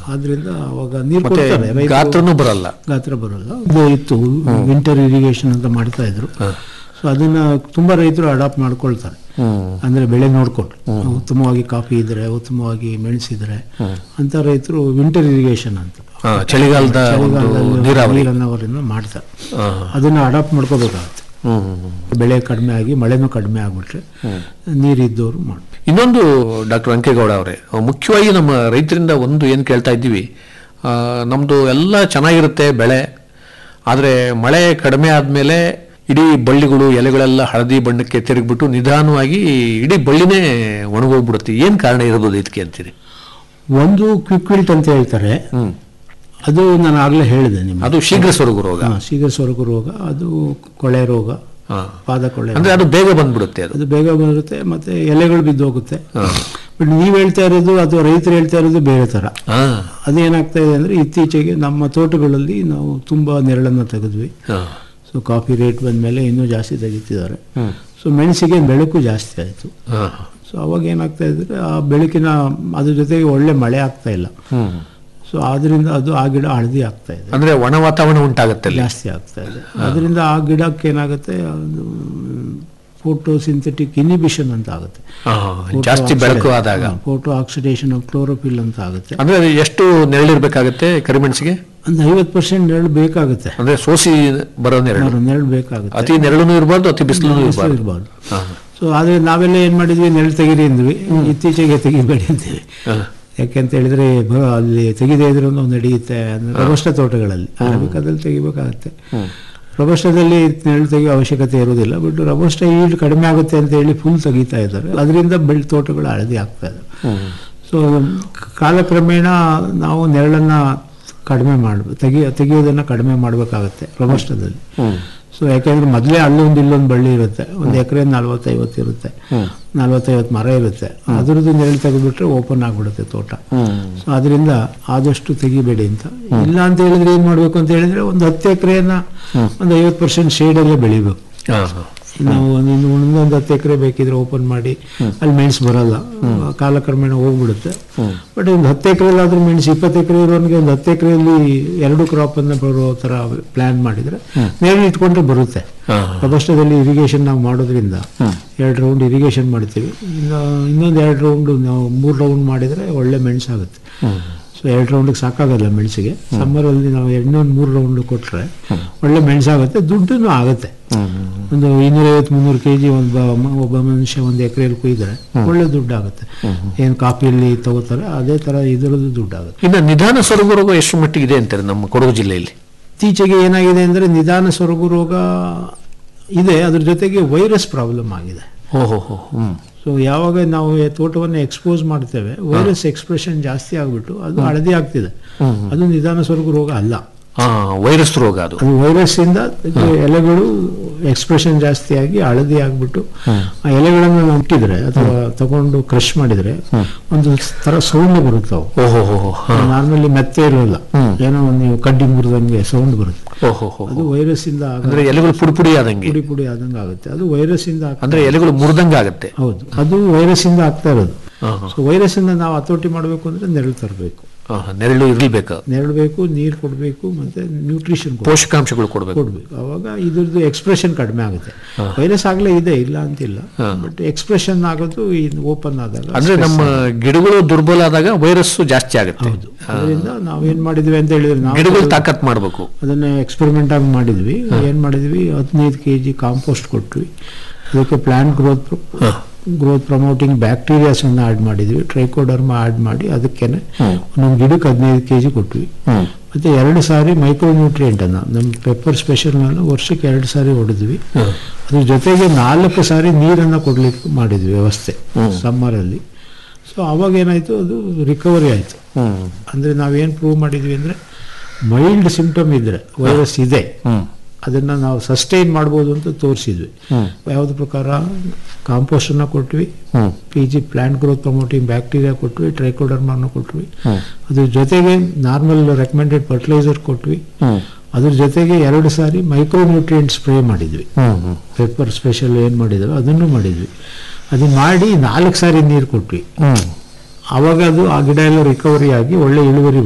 ಆದ್ರಿಂದ ಅವಾಗ ನೀರು ಮತ್ತೆ ಕೊಡ್ತಾರೆ ರೈತರು ಗಾತ್ರನೂ ಬರಲ್ಲ ಗಾತ್ರ ಬರಲ್ಲ ಇದು ಇತ್ತು ವಿಂಟರ್ ಇರಿಗೇಷನ್ ಅಂತ ಮಾಡ್ತಾ ಇದ್ರು ಸೊ ಅದನ್ನ ತುಂಬಾ ರೈತರು ಅಡಾಪ್ಟ್ ಮಾಡ್ಕೊಳ್ತಾರೆ ಅಂದ್ರೆ ಬೆಳೆ ನೋಡ್ಕೊಂಡು ಉತ್ತಮವಾಗಿ ಕಾಫಿ ಇದ್ರೆ ಉತ್ತಮವಾಗಿ ಮೆಣಸಿದ್ರೆ ಅಂತ ರೈತರು ವಿಂಟರ್ ಇರಿಗೇಷನ್ ಅಂತ ಹಾ, ಚಳಿಗಾಲದ ಒಂದು ಚಳಿಗಾಲದಲ್ಲಿ ನೀರಾವರಿ ನೀರನ್ನವರನ್ನ ಮಾಡ್ತಾರೆ ಹಾ. ಅದನ್ನ ಅಡಾಪ್ಟ್ ಮಾಡ್ಕೋಬೇಕಾಗುತ್ತೆ ಹ್ಮ್, ಹ್ಮ್, ಹ್ಮ್. ಬೆಳೆ ಕಡಿಮೆ ಆಗಿ ಮಳೆನೂ ಕಡಿಮೆ ಆಗ್ಬಿಟ್ರೆ ನೀರಿದ್ದವರು ಮಾಡ್ತಾರೆ ಇನ್ನೊಂದು ಡಾಕ್ಟರ್ ವೆಂಕೇಗೌಡ ಅವರೇ ಮುಖ್ಯವಾಗಿ ನಮ್ಮ ರೈತರಿಂದ ಒಂದು ಏನು ಕೇಳ್ತಾ ಇದ್ದೀವಿ ಆ, ನಮ್ದು ಎಲ್ಲ ಚೆನ್ನಾಗಿರುತ್ತೆ ಬೆಳೆ ಆದರೆ ಮಳೆ ಕಡಿಮೆ ಆದಮೇಲೆ ಇಡೀ ಬಳ್ಳಿಗಳು ಎಲೆಗಳೆಲ್ಲ ಹಳದಿ ಬಣ್ಣಕ್ಕೆ ತಿರುಗಿಬಿಟ್ಟು ನಿಧಾನವಾಗಿ ಇಡೀ ಬಳ್ಳಿನೇ ಒಣಗೋಗ್ಬಿಡುತ್ತೆ ಏನು ಕಾರಣ ಇರ್ಬೋದು ಇದಕ್ಕೆ ಅಂತೀರಿ ಒಂದು ಕ್ವಿಕ್ ವಿಲ್ಟ್ ಅಂತ ಹೇಳ್ತಾರೆ ಹ್ಮ್ ಅದು ನಾನು ಆಗ್ಲೇ ಹೇಳಿದೆ ನಿಮ್ಗೆ ಅದು ಶೀಘ್ರ ಸೊರಗು ರೋಗ ಹಾ, ಶೀಘ್ರ ಸೊರಗು ರೋಗ ಅದು ಕೊಳೆ ರೋಗ ಹಾ. ಪಾದ ಕೊಳೆ ಅಂದ್ರೆ ಅದು ಬೇಗ ಬಂದ್ಬಿಡುತ್ತೆ ಅದು ಅದು ಬೇಗ ಬರುತ್ತೆ ಮತ್ತೆ ಎಲೆಗಳು ಬಿದ್ದು ಹೋಗುತ್ತೆ ಬಟ್ ನೀವು ಹೇಳ್ತಾ ಇರೋದು ಅಥವಾ ರೈತರು ಹೇಳ್ತಾ ಇರೋದು ಬೇರೆ ತರ ಹಾ ಅದೇನಾಗ್ತಾ ಇದೆ ಅಂದ್ರೆ ಇತ್ತೀಚೆಗೆ ನಮ್ಮ ತೋಟಗಳಲ್ಲಿ ನಾವು ತುಂಬಾ ನೆರಳನ್ನು ತೆಗೆದ್ವಿ ಹಾ. ಸೊ ಕಾಫಿ ರೇಟ್ ಬಂದ್ಮೇಲೆ ಇನ್ನೂ ಜಾಸ್ತಿ ತೆಗಿತಿದ್ದಾರೆ ಹ್ಮ್. ಸೊ ಮೆಣಸಿಗೆ ಬೆಳಕು ಜಾಸ್ತಿ ಆಯಿತು ಹಾ. ಸೊ ಅವಾಗ ಏನಾಗ್ತಾ ಇದ್ರೆ ಆ ಬೆಳಕಿನ ಅದ್ರ ಜೊತೆಗೆ ಒಳ್ಳೆ ಮಳೆ ಆಗ್ತಾ ಇಲ್ಲ ಹ್ಮ್. ಸೊ ಆದ್ರಿಂದ ಅದು ಆ ಗಿಡ ಹಳದಿ ಆಗ್ತಾ ಇದೆ ಅಂದ್ರೆ ಒಣ ವಾತಾವರಣ ಉಂಟಾಗುತ್ತೆ ಅಲ್ಲಿ ಜಾಸ್ತಿ ಆಗ್ತಾ ಇದೆ ಅದರಿಂದ ಆ ಗಿಡಕ್ಕೆ ಏನಾಗುತ್ತೆ ಅದು ಫೋಟೋ ಸಿಂಥೆಟಿಕ್ ಇನಿಬಿಷನ್ ಅಂತ ಆಗುತ್ತೆ ಹಾ, ಜಾಸ್ತಿ ಬೆಳಕು ಆದಾಗ ಫೋಟೋ ಆಕ್ಸಿಡೇಷನ್ ಆಫ್ ಕ್ಲೋರೋಫಿಲ್ ಅಂತ ಆಗುತ್ತೆ ಅಂದ್ರೆ ಅದು ಎಷ್ಟು ನೆರಳಿರ್ಬೇಕಾಗತ್ತೆ ಕರಿಮೆಣಸಿಗೆ ಒಂದು ಐವತ್ತು ಪರ್ಸೆಂಟ್ ನೆರಳು ಬೇಕಾಗುತ್ತೆ ಅಂದ್ರೆ ಸೋಸಿ ಬರೋ ನೆರಳು ನೆರಳು ಬೇಕಾಗುತ್ತೆ ಅತಿ ನೆರಳುನೂ ಇರಬಾರ್ದು ಅತಿ ಬಿಸಿಲು ಇರಬಾರ್ದು ಇರಬಾರ್ದು ಸೊ ಆದ್ರೆ ನಾವೆಲ್ಲ ಏನ್ ಮಾಡಿದ್ವಿ ನೆರಳು ತೆಗೀರಿ ಅಂದ್ವಿ ಇತ್ತೀಚೆಗೆ ತೆಗಿಬೇಡಿ ಅಂತೀವಿ ಯಾಕೆಂತ ಹೇಳಿದ್ರೆ ಬ- ಅಲ್ಲಿ ತೆಗಿದೇ ಇದ್ರೂ ಒಂದು ನಡೆಯುತ್ತೆ ಅಂದ್ರೆ ರಬಸ್ಟ ತೋಟಗಳಲ್ಲಿ ಅರಬಿಕಾದಲ್ಲಿ ತೆಗಿಬೇಕಾಗತ್ತೆ ರಬಸ್ಟದಲ್ಲಿ ನೆರಳು ತೆಗೆಯೋ ಅವಶ್ಯಕತೆ ಇರೋದಿಲ್ಲ ಬಟ್ ರಬಸ್ಟ ಈಲ್ಡ್ ಕಡಿಮೆ ಆಗುತ್ತೆ ಅಂತ ಹೇಳಿ ಫುಲ್ ತೆಗಿತಾ ಇದ್ದಾರೆ ಅದರಿಂದ ಬೆಳೆ ತೋಟಗಳು ಹಳದಿ ಆಗ್ತಾ ಇದೆ ಸೊ ಕಾಲಕ್ರಮೇಣ ನಾವು ನೆರಳನ್ನ ಕಡಿಮೆ ಮಾಡ್ಬೇಕು ತೆಗಿ ತೆಗಿಯೋದನ್ನ ಕಡಿಮೆ ಮಾಡಬೇಕಾಗತ್ತೆ ರಬಸ್ಟದಲ್ಲಿ ಸೊ ಯಾಕೆಂದ್ರೆ ಮೊದಲೇ ಅಲ್ಲೊಂದು ಇಲ್ಲೊಂದು ಬಳ್ಳಿ ಇರುತ್ತೆ ಒಂದು ಎಕರೆ ನಲ್ವತ್ತೈವತ್ತು ಇರುತ್ತೆ ನಲ್ವತ್ತೈವತ್ತು ಮರ ಇರುತ್ತೆ ಅದ್ರದ್ದು ನೆರಳು ತೆಗೆದ್ಬಿಟ್ರೆ ಓಪನ್ ಆಗ್ಬಿಡುತ್ತೆ ತೋಟ ಸೊ ಅದರಿಂದ ಆದಷ್ಟು ತೆಗಿಬೇಡಿ ಅಂತ ಇಲ್ಲ ಅಂತ ಹೇಳಿದ್ರೆ ಏನ್ ಮಾಡ್ಬೇಕು ಅಂತ ಹೇಳಿದ್ರೆ ಒಂದು ಹತ್ತು ಎಕರೆಯನ್ನ ಒಂದು ಐವತ್ತು ಪರ್ಸೆಂಟ್ ಶೇಡಲ್ಲೇ ಬೆಳಿಬೇಕು ಹಾ, ಹಾ. ನಾವು ಒಂದು ಇನ್ನೊಂದು ಹತ್ತು ಎಕರೆ ಬೇಕಿದ್ರೆ ಓಪನ್ ಮಾಡಿ ಅಲ್ಲಿ ಮೆಣಸು ಬರಲ್ಲ ಕಾಲಕ್ರಮೇಣ ಹೋಗ್ಬಿಡುತ್ತೆ ಬಟ್ ಒಂದು ಹತ್ತು ಎಕರೆಲ್ಲಾದ್ರೂ ಮೆಣಸು ಇಪ್ಪತ್ತು ಎಕರೆ ಇರೋನಿಗೆ ಒಂದು ಹತ್ತು ಎಕರೆಯಲ್ಲಿ ಎರಡು ಕ್ರಾಪ್ ಅನ್ನ ಬರೋ ತರ ಪ್ಲಾನ್ ಮಾಡಿದ್ರೆ ನೇರಳೆ ಇಟ್ಕೊಂಡ್ರೆ ಬರುತ್ತೆ ಹಾ. ಪ್ರಪಂಚದಲ್ಲಿ ಇರಿಗೇಷನ್ ನಾವು ಮಾಡೋದ್ರಿಂದ ಎರಡು ರೌಂಡ್ ಇರಿಗೇಷನ್ ಮಾಡ್ತೀವಿ ಇನ್ನು ಇನ್ನೊಂದು ಎರಡು ರೌಂಡ್ ನಾವು ಮೂರು ರೌಂಡ್ ಮಾಡಿದ್ರೆ ಒಳ್ಳೆ ಮೆಣಸಾಗುತ್ತೆ ಸೊ ಎರಡು ರೌಂಡಿಗೆ ಸಾಕಾಗಲ್ಲ ಮೆಣಸಿಗೆ ಸಮ್ಮರಲ್ಲಿ ನಾವು ಇನ್ನೊಂದು ಮೂರು ರೌಂಡ್ ಕೊಟ್ರೆ ಒಳ್ಳೆ ಮೆಣಸಾಗುತ್ತೆ ದುಡ್ಡು ಆಗುತ್ತೆ ಒಂದು ಇನ್ನೂರೈವತ್ತು ಮುನ್ನೂರು ಕೆ ಜಿ ಒಬ್ಬ ಮ- ಒಬ್ಬ ಮನುಷ್ಯ ಒಂದು ಎಕರೆಯಲ್ಲಿ ಕುಯ್ದರೆ ಒಳ್ಳೆ ದುಡ್ಡು ಆಗುತ್ತೆ ಏನು ಕಾಫಿಯಲ್ಲಿ ತಗೋತಾರೆ ಅದೇ ತರ ಇದರದ್ದು ದುಡ್ಡು ಆಗುತ್ತೆ ಇನ್ನು ನಿಧಾನ ಸೊರಗು ರೋಗ ಎಷ್ಟು ಮಟ್ಟಿಗೆ ಇದೆ ಅಂತಾರೆ ನಮ್ಮ ಕೊಡಗು ಜಿಲ್ಲೆಯಲ್ಲಿ ಇತ್ತೀಚೆಗೆ ಏನಾಗಿದೆ ಅಂದ್ರೆ ನಿಧಾನ ಸೊರಗು ರೋಗ ಇದೆ ಅದ್ರ ಜೊತೆಗೆ ವೈರಸ್ ಪ್ರಾಬ್ಲಮ್ ಆಗಿದೆ ಹೋ ಹೋ ಹೋ ಹ್ಮ್ ಸೊ ಯಾವಾಗ ನಾವು ಈ ತೋಟವನ್ನು ಎಕ್ಸ್ಪೋಸ್ ಮಾಡ್ತೇವೆ ವೈರಸ್ ಎಕ್ಸ್ಪ್ರೆಷನ್ ಜಾಸ್ತಿ ಆಗ್ಬಿಟ್ಟು ಅದು ಹಳದಿ ಆಗ್ತಿದೆ ಅದು ನಿಧಾನ ಸೊರಗು ರೋಗ ಅಲ್ಲ ಹಾ ವೈರಸ್ ರೋಗ ಅದು ಅದು ವೈರಸ್ ಇಂದ ಇದು ಎಲೆಗಳು ಎಕ್ಸ್ಪ್ರೆಷನ್ ಜಾಸ್ತಿ ಆಗಿ ಹಳದಿ ಆಗ್ಬಿಟ್ಟು ಆ ಎಲೆಗಳನ್ನು ನಾವು ಇಟ್ಟಿದ್ರೆ ಅಥವಾ ತಗೊಂಡು ಕ್ರಶ್ ಮಾಡಿದ್ರೆ ಒಂದು ತರ ಸೌಂಡ್ ಬರುತ್ತೆ ಅವು ಓಹೋ ಹೋ ಹೋ ಹಾ. ನಾರ್ಮಲಿ ಮೆತ್ತೆ ಇರೋಲ್ಲ ಏನೋ ಒಂದು ನೀವು ಕಡ್ಡಿ ಮುರಿದಂಗೆ ಸೌಂಡ್ ಬರುತ್ತೆ ಓಹೋ ಹೋ ಅದು ವೈರಸ್ ಇಂದ ಆಗ ಅಂದ್ರೆ ಎಲೆಗಳು ಪುಡಿ ಪುಡಿ ಆದಂಗೆ ಪುಡಿ ಪುಡಿ ಆದಂಗೆ ಆಗುತ್ತೆ ಅದು ವೈರಸ್ ಇಂದ ಆಗ್- ಅಂದ್ರೆ ಎಲೆಗಳು ಮುರಿದಂಗೆ ಆಗುತ್ತೆ ಹೌದು ಅದು ವೈರಸ್ ಇಂದ ಆಗ್ತಾ ಇರೋದು ಹಾ, ಹಾ. ಸೊ ವೈರಸ್ ಇಂದ ನಾವು ಹತೋಟಿ ಮಾಡಬೇಕು ಅಂದ್ರೆ ನೆರಳು ತರಬೇಕು ಹಾ, ಹಾ. ನೆರಳು ಇರ್ಲೇಬೇಕು ನೆರಳು ಬೇಕು ನೀರು ಕೊಡಬೇಕು ಮತ್ತೆ ನ್ಯೂಟ್ರಿಷನ್ ಪೋಷಕಾಂಶಗಳು ಕೊಡ್ಬೇಕು ಕೊಡ್ಬೇಕು ಅವಾಗ ಇದ್ರದ್ದು ಎಕ್ಸ್ಪ್ರೆಷನ್ ಕಡಿಮೆ ಆಗುತ್ತೆ ವೈರಸ್ ಆಗ್ಲೇ ಇದೆ ಇಲ್ಲ ಅಂತಿಲ್ಲ ಬಟ್ ಎಕ್ಸ್ಪ್ರೆಷನ್ ಆಗೋದು ಓಪನ್ ಆದಾಗ ಅಂದ್ರೆ ನಮ್ಮ ಗಿಡಗಳು ದುರ್ಬಲ ಆದಾಗ ವೈರಸ್ ಜಾಸ್ತಿ ಆಗುತ್ತೆ ಅದರಿಂದ ನಾವೇನ್ ಮಾಡಿದ್ವಿ ಅಂತ ಹೇಳಿದ್ರೆ ನಾವು ಗಿಡಗಳು ತಾಕತ್ ಮಾಡಬೇಕು ಅದನ್ನ ಎಕ್ಸ್ಪೆರಿಮೆಂಟ್ ಆಗಿ ಮಾಡಿದ್ವಿ ಏನ್ ಮಾಡಿದ್ವಿ ಹದಿನೈದು ಕೆ ಜಿ ಕಾಂಪೋಸ್ಟ್ ಕೊಟ್ವಿ ಅದಕ್ಕೆ plant growth growth promoting bacterias ಅನ್ನ ಆಡ್ ಮಾಡಿದ್ವಿ ಟ್ರೈಕೋಡರ್ಮ ಆಡ್ ಮಾಡಿ ಅದಕ್ಕೇನೆ ಒಂದೊಂದು ಗಿಡಕ್ಕೆ ಹದಿನೈದು ಕೆ ಜಿ ಕೊಟ್ವಿ ಮತ್ತೆ ಎರಡು ಸಾರಿ ಮೈಕ್ರೋ ನ್ಯೂಟ್ರಿಯೆಂಟ್ ಅನ್ನ ನಮ್ಮ ಪೆಪ್ಪರ್ ಸ್ಪೆಷಲ್ ವರ್ಷಕ್ಕೆ ಎರಡು ಸಾರಿ ಹೊಡೆದ್ವಿ ಅದ್ರ ಜೊತೆಗೆ ನಾಲ್ಕು ಸಾರಿ ನೀರನ್ನ ಕೊಡ್ಲಿಕ್ಕೆ ಮಾಡಿದ್ವಿ ವ್ಯವಸ್ಥೆ ಸಮ್ಮರ್ ಅಲ್ಲಿ ಸೊ ಅವಾಗ ಏನಾಯ್ತು ಅದು ರಿಕವರಿ ಆಯ್ತು ಅಂದ್ರೆ ನಾವೇನ್ ಪ್ರೂವ್ ಮಾಡಿದ್ವಿ ಅಂದ್ರೆ ಮೈಲ್ಡ್ ಸಿಂಪ್ಟಮ್ ಇದ್ರೆ ವೈರಸ್ ಇದೆ ಅದನ್ನ ನಾವು ಸಸ್ಟೈನ್ ಮಾಡ್ಬೋದು ಅಂತ ತೋರಿಸಿದ್ವಿ ಯಾವ್ದು ಪ್ರಕಾರ ಕಾಂಪೋಸ್ಟ್ ಅನ್ನ ಕೊಟ್ವಿ P G plant growth promoting bacteria ಕೊಟ್ವಿ ಟ್ರೈಕೋಡರ್ಮನ್ನು ಕೊಟ್ವಿ ಅದ್ರ ಜೊತೆಗೆ ನಾರ್ಮಲ್ ರೆಕಮೆಂಡೆಡ್ ಫರ್ಟಿಲೈಸರ್ ಕೊಟ್ವಿ ಅದ್ರ ಜೊತೆಗೆ ಎರಡು ಸಾರಿ ಮೈಕ್ರೋ ನ್ಯೂಟ್ರಿಯೆಂಟ್ ಸ್ಪ್ರೇ ಮಾಡಿದ್ವಿ ಪೆಪ್ಪರ್ ಸ್ಪೆಷಲ್ ಏನ್ ಮಾಡಿದ್ರು ಅದನ್ನು ಮಾಡಿದ್ವಿ ಅದನ್ನ ಮಾಡಿ ನಾಲ್ಕು ಸಾರಿ ನೀರು ಕೊಟ್ವಿ ಆವಾಗ ಅದು ಆ ಗಿಡ ಎಲ್ಲ ರಿಕವರಿ ಆಗಿ ಒಳ್ಳೆ ಇಳುವರಿ